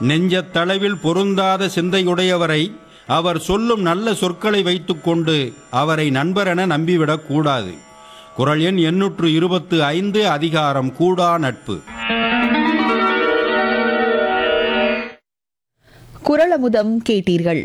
நெஞ்சத்தளவில் பொருந்தாத சிந்தையுடையவரை அவர் சொல்லும் நல்ல சொற்களை வைத்துக்கொண்டு அவரை நண்பரென நம்பிவிடக் கூடாது குரல் எண் எண்ணூற்று இருபத்து ஐந்து அதிகாரம் கூடா நட்பு குரலமுதம் கேட்டீர்கள்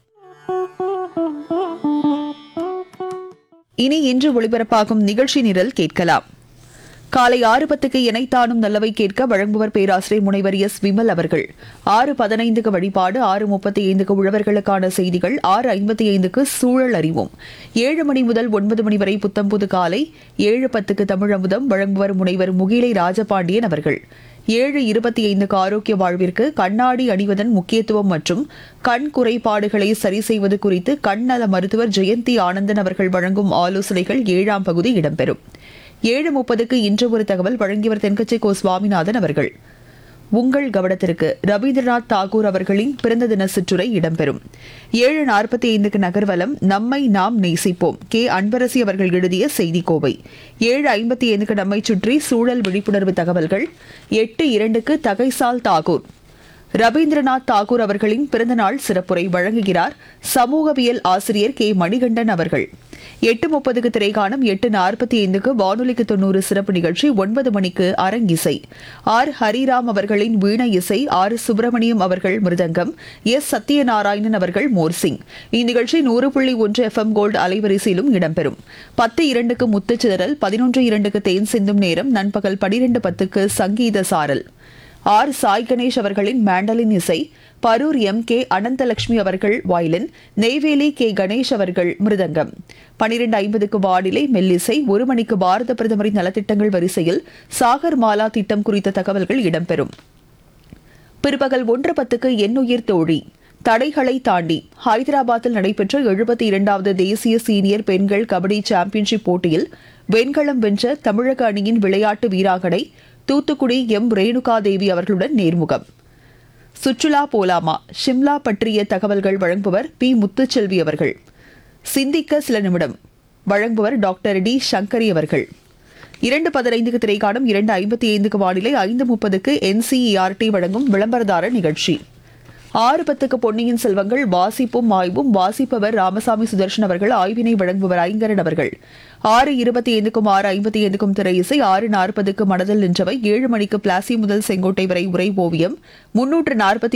இனி இன்று ஒளிபரப்பாகும் நிகழ்ச்சி நிரல் கேட்கலாம் காலை ஆறு பத்துக்கு இணைத்தானும் நல்லவை கேட்க வழங்குவர் பேராசிரியர் முனைவர் எஸ் விமல் அவர்கள் ஆறு பதினைந்துக்கு வழிபாடு ஆறு முப்பத்தி ஐந்துக்கு உழவர்களுக்கான செய்திகள் ஆறு ஐம்பத்தி ஐந்துக்கு சூழல் அறிவோம் ஏழு மணி முதல் ஒன்பது மணி வரை புத்தம்புது காலை ஏழு பத்துக்கு தமிழ் அமுதம் வழங்குவர் முனைவர் முகிலை ராஜபாண்டியன் அவர்கள் ஏழு இருபத்தி ஐந்துக்கு ஆரோக்கிய வாழ்விற்கு கண்ணாடி அணிவதன் முக்கியத்துவம் மற்றும் கண் குறைபாடுகளை சரி செய்வது குறித்து கண் நல மருத்துவர் ஜெயந்தி ஆனந்தன் அவர்கள் வழங்கும் ஆலோசனைகள் ஏழாம் பகுதி இடம்பெறும் ஏழு முப்பதுக்கு இன்று ஒரு தகவல் வழங்கியவர் தென்கட்சி கோ சுவாமிநாதன் அவர்கள் உங்கள் கவனத்திற்கு ரவீந்திரநாத் தாகூர் அவர்களின் பிறந்த தின சிற்றுரை இடம்பெறும் ஏழு நாற்பத்தி ஐந்துக்கு நகர்வலம் நம்மை நாம் நேசிப்போம் கே அன்பரசி அவர்கள் எழுதிய செய்திக்கோவை ஏழு ஐம்பத்தி ஐந்துக்கு நம்மை சுற்றி சூழல் விழிப்புணர்வு தகவல்கள் எட்டு இரண்டுக்கு தகைசால் தாகூர் ரவீந்திரநாத் தாகூர் அவர்களின் பிறந்தநாள் சிறப்புரை வழங்குகிறார் சமூகவியல் ஆசிரியர் கே மணிகண்டன் அவர்கள் எட்டு முப்பதுக்கு திரைகாணும் எட்டு நாற்பத்தி ஐந்துக்கு வானொலிக்கு தொண்ணூறு சிறப்பு நிகழ்ச்சி ஒன்பது மணிக்கு அரங்கிசை ஆர் ஹரிராம் அவர்களின் வீணை இசை ஆர் சுப்பிரமணியம் அவர்கள் மிருதங்கம் எஸ் சத்யநாராயணன் அவர்கள் மோர்சிங் இந்நிகழ்ச்சி நூறு புள்ளி ஒன்று எஃப்எம் கோல்டு அலைவரிசையிலும் இடம்பெறும் பத்து இரண்டுக்கு முத்துச்சிதறல் பதினொன்று இரண்டுக்கு தேன் சிந்தும் நேரம் நண்பகல் பனிரெண்டு பத்துக்கு சங்கீத சாரல் ஆர் சாய் கணேஷ் அவர்களின் மேண்டலின் இசை பரூர் எம் கே அனந்தலட்சுமி அவர்கள் வயலின் நெய்வேலி கே கணேஷ் அவர்கள் மிருதங்கம் பனிரெண்டு ஐம்பதுக்கு வானிலை மெல்லிசை ஒரு மணிக்கு பாரத பிரதமரின் நலத்திட்டங்கள் வரிசையில் சாகர் மாலா திட்டம் குறித்த தகவல்கள் இடம்பெறும் பிற்பகல் ஒன்று பத்துக்கு எண்ணுயிர் தோழி தடைகளை தாண்டி ஹைதராபாத்தில் நடைபெற்ற எழுபத்தி இரண்டாவது தேசிய சீனியர் பெண்கள் கபடி சாம்பியன்ஷிப் போட்டியில் வெண்கலம் வென்ற தமிழக அணியின் விளையாட்டு வீராங்கனை தூத்துக்குடி எம் ரேணுகா தேவி அவர்களுடன் நேர்முகம் சுற்றுலா போலாமா ஷிம்லா பற்றிய தகவல்கள் வழங்குபவர் பி முத்துச்செல்வி அவர்கள் சிந்திக்க சில நிமிடம் வழங்குபவர் டாக்டர் டி சங்கரி அவர்கள் இரண்டு பதினைந்துக்கு திரைக்காணும் இரண்டு ஐம்பத்தி ஐந்துக்கு வானிலை ஐந்து முப்பதுக்கு என்சிஇஆர்டி வழங்கும் விளம்பரதார நிகழ்ச்சி ஆறு பத்துக்கு பொன்னியின் செல்வங்கள் வாசிப்பும் ஆய்வும் வாசிப்பவர் ராமசாமி சுதர்ஷன் அவர்கள் ஆய்வினை வழங்குபவர் ஐங்கரன் அவர்கள் ஆறு இருபத்தி ஐந்துக்கும் ஆறு ஐம்பத்தி ஐந்துக்கும் திரை இசை ஆறு நாற்பதுக்கு மனதில் நின்றவை ஏழு மணிக்கு பிளாசி முதல் செங்கோட்டை வரை உரை ஓவியம் முன்னூற்று நாற்பத்தி